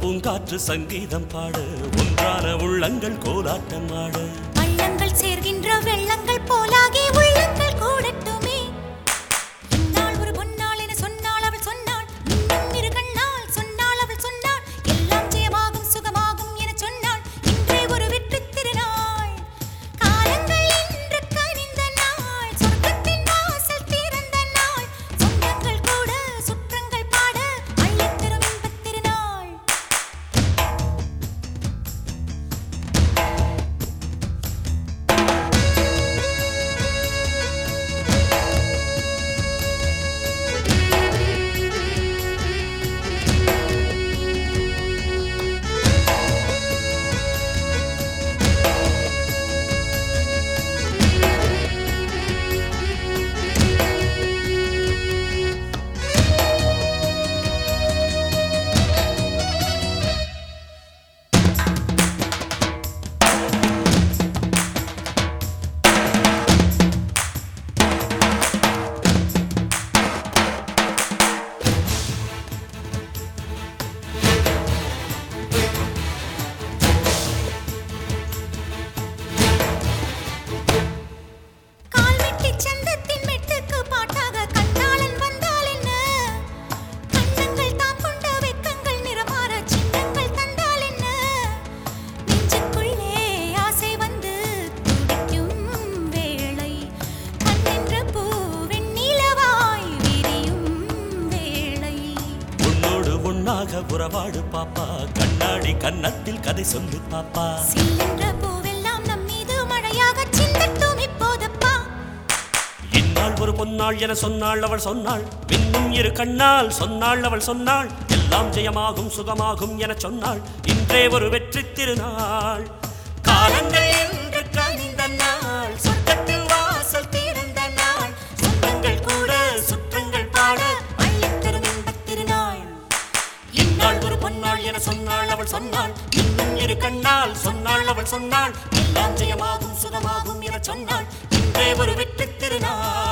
பூங்காற்று சங்கீதம் பாட ஒன்றான உள்ளங்கள் கோலாட்டம் ஆட பள்ளங்கள் சேர்கின்ற வெள்ளங்கள் போலாகி உள்ளங்கள் கூடட்டுமே இந்நாள் ஒரு பொன்னாள் என சொன்னாள் அவள் சொன்னாள் இன்னும் இரு கண்ணால் சொன்னாள் அவள் சொன்னாள் எல்லாம் ஜெயமாகும் சுகமாகும் என சொன்னாள் இன்றே ஒரு வெற்றி திருநாள் காலங்கள் இன்று கனிந்த நாள் சொர்க்கத்தின் வாசல் திறந்த நாள் சொந்தங்கள் கூட சுற்றங்கள் பாட அள்ளித் தரும் இன்பத் திருநாள் கால்வெட்டி சந்தத்தின் மெட்டுக்கு பாட்டாக கண்ணாளன் வந்தால் என்ன கண்ணங்கள் தாம் கொண்ட வெக்கங்கள் நிறமாற சின்னங்கள் தந்தால் என்ன நெஞ்சுக்குள்ளே ஆசை வந்து துடிக்கும் வேளை கண்ணென்ற பூ வெண்ணிலவாய் விரியும் வேளை உன்னோடு உன்னாக உறவாடு பாப்பா கண்ணாடி கன்னத்தில் கதை சொல்லு பாப்பா சில்லென்ற பூவெல்லாம் நம் மீது மழையாக சிந்தட்டும் இப்போதப்பா இந்நாள் ஒரு பொன்னாள் என சொன்னாள் அவள் சொன்னாள் இன்னும் இரு கண்ணால் சொன்னாள் அவள் சொன்னாள் எல்லாம் ஜெயமாகும் சுகமாகும் என சொன்னாள் இன்றே ஒரு வெற்றி திருநாள் காலங்கள் என்று கனிந்த நாள் சொர்க்கத்தில் வாசல் திறந்த நாள் சொந்தங்கள் கூட சுற்றங்கள் பாட அள்ளித் தரும் இன்பத் திருநாள் இந்நாள் ஒரு பொன்னாள் என சொன்னாள் அவள் சொன்னாள் இன்னும் இரு கண்ணால் சொன்னாள் அவள் சொன்னாள் எல்லாம் ஜெயமாகும் சுகமாகும் என சொன்னாள் இன்றே ஒரு வெற்றி திருநாள்